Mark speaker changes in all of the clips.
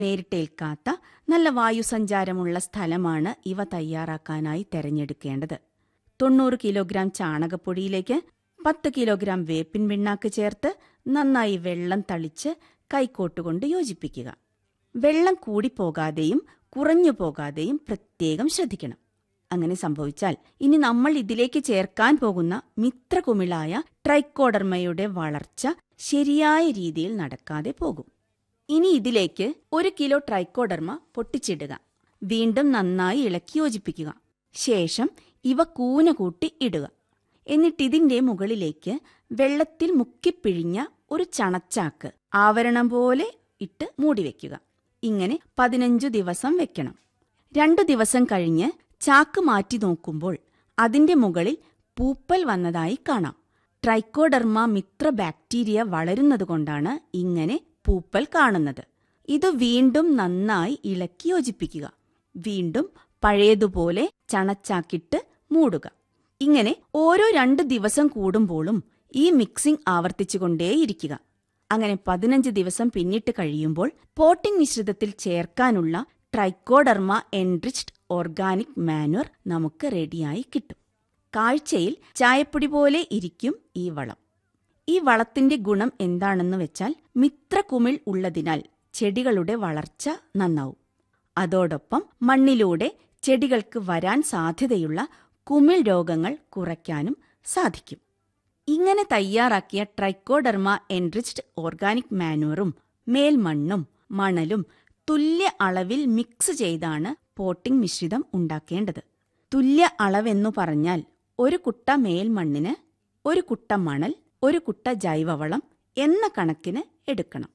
Speaker 1: നേരിട്ടേൽക്കാത്ത നല്ല വായുസഞ്ചാരമുള്ള സ്ഥലമാണ് ഇവ തയ്യാറാക്കാനായി തെരഞ്ഞെടുക്കേണ്ടത് തൊണ്ണൂറ് കിലോഗ്രാം ചാണകപ്പൊടിയിലേക്ക് പത്ത് കിലോഗ്രാം വേപ്പിൻ പിണ്ണാക്ക് ചേർത്ത് നന്നായി വെള്ളം തളിച്ച് കൈക്കോട്ടുകൊണ്ട് യോജിപ്പിക്കുക വെള്ളം കൂടിപ്പോകാതെയും കുറഞ്ഞു പോകാതെയും പ്രത്യേകം ശ്രദ്ധിക്കണം അങ്ങനെ സംഭവിച്ചാൽ ഇനി നമ്മൾ ഇതിലേക്ക് ചേർക്കാൻ പോകുന്ന മിത്രകുമിളായ ട്രൈക്കോഡർമയുടെ വളർച്ച ശരിയായ രീതിയിൽ നടക്കാതെ പോകും ഇനി ഇതിലേക്ക് ഒരു കിലോ ട്രൈക്കോഡർമ പൊട്ടിച്ചിടുക വീണ്ടും നന്നായി ഇളക്കി യോജിപ്പിക്കുക ശേഷം ഇവ കൂന കൂട്ടി ഇടുക എന്നിട്ടിതിന്റെ മുകളിലേക്ക് വെള്ളത്തിൽ മുക്കിപ്പിഴിഞ്ഞ ഒരു ചണച്ചാക്ക് ആവരണം പോലെ ഇട്ട് മൂടിവെക്കുക ഇങ്ങനെ പതിനഞ്ചു ദിവസം വെക്കണം രണ്ടു ദിവസം കഴിഞ്ഞ് ചാക്ക് മാറ്റി നോക്കുമ്പോൾ അതിന്റെ മുകളിൽ പൂപ്പൽ വന്നതായി കാണാം ട്രൈക്കോഡർമ മിത്ര ബാക്ടീരിയ വളരുന്നതുകൊണ്ടാണ് ഇങ്ങനെ പൂപ്പൽ കാണുന്നത് ഇത് വീണ്ടും നന്നായി ഇളക്കി യോജിപ്പിക്കുക വീണ്ടും പഴയതുപോലെ ചണച്ചാക്കിട്ട് മൂടുക ഇങ്ങനെ ഓരോ രണ്ട് ദിവസം കൂടുമ്പോഴും ഈ മിക്സിംഗ് ആവർത്തിച്ചുകൊണ്ടേയിരിക്കുക അങ്ങനെ പതിനഞ്ച് ദിവസം പിന്നിട്ട് കഴിയുമ്പോൾ പോട്ടിംഗ് മിശ്രിതത്തിൽ ചേർക്കാനുള്ള ട്രൈക്കോഡർമ എൻറിച്ച്ഡ് ഓർഗാനിക് മാനുവർ നമുക്ക് റെഡിയായി കിട്ടും കാഴ്ചയിൽ ചായപ്പൊടി പോലെ ഇരിക്കും ഈ വളം ഈ വളത്തിന്റെ ഗുണം എന്താണെന്ന് വെച്ചാൽ മിത്രകുമിൾ ഉള്ളതിനാൽ ചെടികളുടെ വളർച്ച നന്നാവും അതോടൊപ്പം മണ്ണിലൂടെ ചെടികൾക്ക് വരാൻ സാധ്യതയുള്ള കുമിൾ രോഗങ്ങൾ കുറയ്ക്കാനും സാധിക്കും ഇങ്ങനെ തയ്യാറാക്കിയ ട്രൈക്കോഡർമ എൻറിച്ച്ഡ് ഓർഗാനിക് മാനുവറും മേൽമണ്ണും മണലും തുല്യ അളവിൽ മിക്സ് ചെയ്താണ് പോട്ടിംഗ് മിശ്രിതം ഉണ്ടാക്കേണ്ടത് തുല്യ അളവെന്നു പറഞ്ഞാൽ ഒരു കുട്ട മേൽമണ്ണിന് ഒരു കുട്ട മണൽ ഒരു കുട്ട ജൈവവളം എന്ന കണക്കിന് എടുക്കണം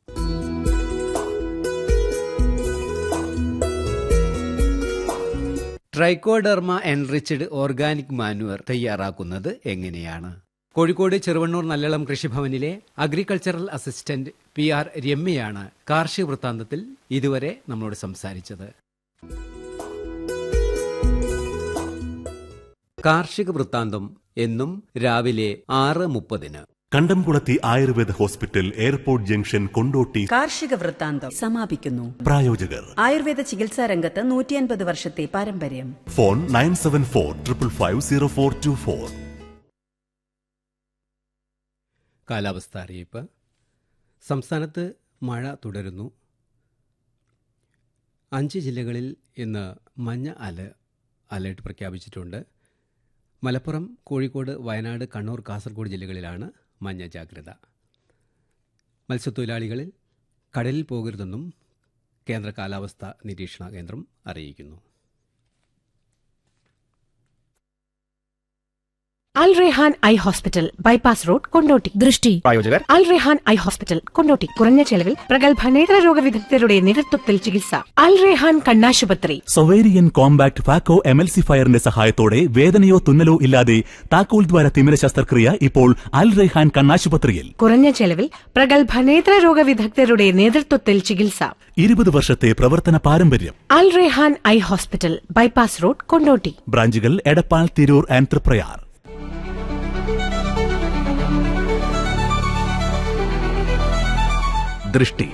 Speaker 2: ട്രൈക്കോഡെർമ എൻറിച്ച്ഡ് ഓർഗാനിക് മാനുവർ തയ്യാറാക്കുന്നത് എങ്ങനെയാണ് കോഴിക്കോട് ചെറുവണ്ണൂർ നല്ലളം കൃഷിഭവനിലെ അഗ്രികൾച്ചറൽ അസിസ്റ്റന്റ് പി ആർ രമ്യയാണ് കാർഷിക വൃത്താന്തത്തിൽ ഇതുവരെ നമ്മളോട് സംസാരിച്ചത് കാർഷിക വൃത്താന്തം എന്നും രാവിലെ ആറ് മുപ്പതിന്
Speaker 3: കണ്ടംകുളത്തി Ayurveda hospital airport junction Kondotty
Speaker 4: കാർഷിക വൃത്താന്തം സമാപിക്കുന്നു
Speaker 3: പ്രായോജകർ
Speaker 4: ആയുർവേദ ചികിത്സാ രംഗത്ത് നൂറ്റിയൻപത് വർഷത്തെ പാരമ്പര്യം
Speaker 3: phone nine seven four triple five zero four two four
Speaker 2: കാലാവസ്ഥ അറിയിപ്പ് സംസ്ഥാനത്ത് മഴ തുടരുന്നു അഞ്ച് ജില്ലകളിൽ ഇന്ന് മഞ്ഞ അല അലേർട്ട് പ്രഖ്യാപിച്ചിട്ടുണ്ട് മലപ്പുറം കോഴിക്കോട് വയനാട് കണ്ണൂർ കാസർഗോഡ് ജില്ലകളിലാണ് മഞ്ഞ ജാഗ്രത മത്സ്യത്തൊഴിലാളികളിൽ കടലിൽ പോകരുതെന്നും കേന്ദ്ര കാലാവസ്ഥാ നിരീക്ഷണ കേന്ദ്രം അറിയിക്കുന്നു
Speaker 5: Al Rehan eye hospital bypass road Kondotty
Speaker 6: ദൃഷ്ടി
Speaker 7: പ്രായോജകർ
Speaker 5: അൽ റെഹാൻ ഐ ഹോസ്പിറ്റൽ കൊണ്ടോട്ടി കുറഞ്ഞ ചെലവിൽ പ്രഗത്ഭ നേത്രരോഗ വിദഗ്ധരുടെ നേതൃത്വത്തിൽ ചികിത്സ അൽ റെഹാൻ കണ്ണാശുപത്രി
Speaker 3: സൊവേരിയൻ കോമ്പാക്ട് ഫാക്കോ എമൽസിഫയറിന്റെ സഹായത്തോടെ വേദനയോ തുന്നലോ ഇല്ലാതെ താക്കോൽ ദ്വാര തിമിര ശസ്ത്രക്രിയ ഇപ്പോൾ അൽ റെഹാൻ കണ്ണാശുപത്രിയിൽ
Speaker 5: കുറഞ്ഞ ചെലവിൽ പ്രഗത്ഭ നേത്രരോഗ വിദഗ്ധരുടെ നേതൃത്വത്തിൽ ചികിത്സ
Speaker 3: ഇരുപത് വർഷത്തെ പ്രവർത്തന പാരമ്പര്യം
Speaker 5: Al Rehan eye hospital bypass road Kondotty
Speaker 3: ബ്രാഞ്ചുകൾ എടപ്പാൾ തിരൂർ ആൻഡ് തൃപ്രയാർ ദൃഷ്ടി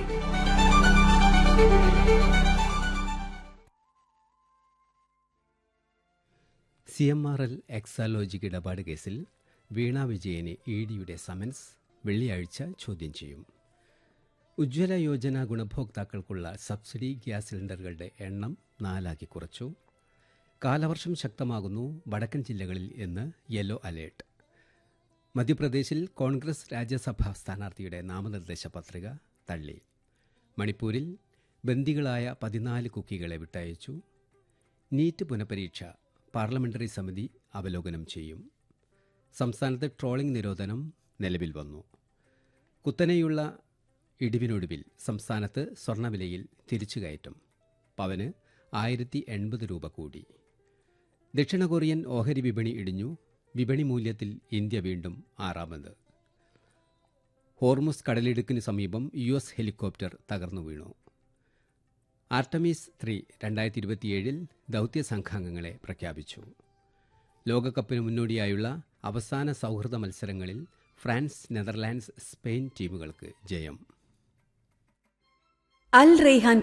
Speaker 2: C M R L Exalogic ഇടപാട് കേസിൽ വീണ വിജയനെ ഇ ഡിയുടെ സമൻസ് വെള്ളിയാഴ്ച ചോദ്യം ചെയ്യും ഉജ്ജ്വല യോജന ഗുണഭോക്താക്കൾക്കുള്ള സബ്സിഡി ഗ്യാസ് സിലിണ്ടറുകളുടെ എണ്ണം നാലാക്കി കുറച്ചു കാലവർഷം ശക്തമാകുന്നു വടക്കൻ ജില്ലകളിൽ ഇന്ന് യെല്ലോ അലേർട്ട് മധ്യപ്രദേശിൽ കോൺഗ്രസ് രാജ്യസഭാ സ്ഥാനാർത്ഥിയുടെ നാമനിർദ്ദേശ പത്രിക തള്ളി മണിപ്പൂരിൽ ബന്ദികളായ പതിനാല് കുക്കികളെ വിട്ടയച്ചു നീറ്റ് പുനഃപരീക്ഷ പാർലമെന്ററി സമിതി അവലോകനം ചെയ്യും സംസ്ഥാനത്ത് ട്രോളിംഗ് നിരോധനം നിലവിൽ വന്നു കുത്തനെയുള്ള ഇടിവിനൊടുവിൽ സംസ്ഥാനത്ത് സ്വർണ്ണവിലയിൽ തിരിച്ചുകയറ്റം പവന് ആയിരത്തി എൺപത് രൂപ കൂടി ദക്ഷിണ കൊറിയൻ ഓഹരി വിപണി ഇടിഞ്ഞു വിപണി മൂല്യത്തിൽ ഇന്ത്യ വീണ്ടും ആറാമത് ഹോർമുസ് കടലിടുക്കിന് സമീപം യു എസ് ഹെലികോപ്റ്റർ തകർന്നു വീണു ആർട്ടമീസ് ത്രീ രണ്ടായിരത്തി ഇരുപത്തിയേഴിൽ ദൗത്യ സംഘാംഗങ്ങളെ പ്രഖ്യാപിച്ചു ലോകകപ്പിന് മുന്നോടിയായുള്ള അവസാന സൗഹൃദ മത്സരങ്ങളിൽ ഫ്രാൻസ് നെതർലാൻഡ്സ് സ്പെയിൻ ടീമുകൾക്ക് ജയം
Speaker 4: അൽ റെയ്ഹാൻ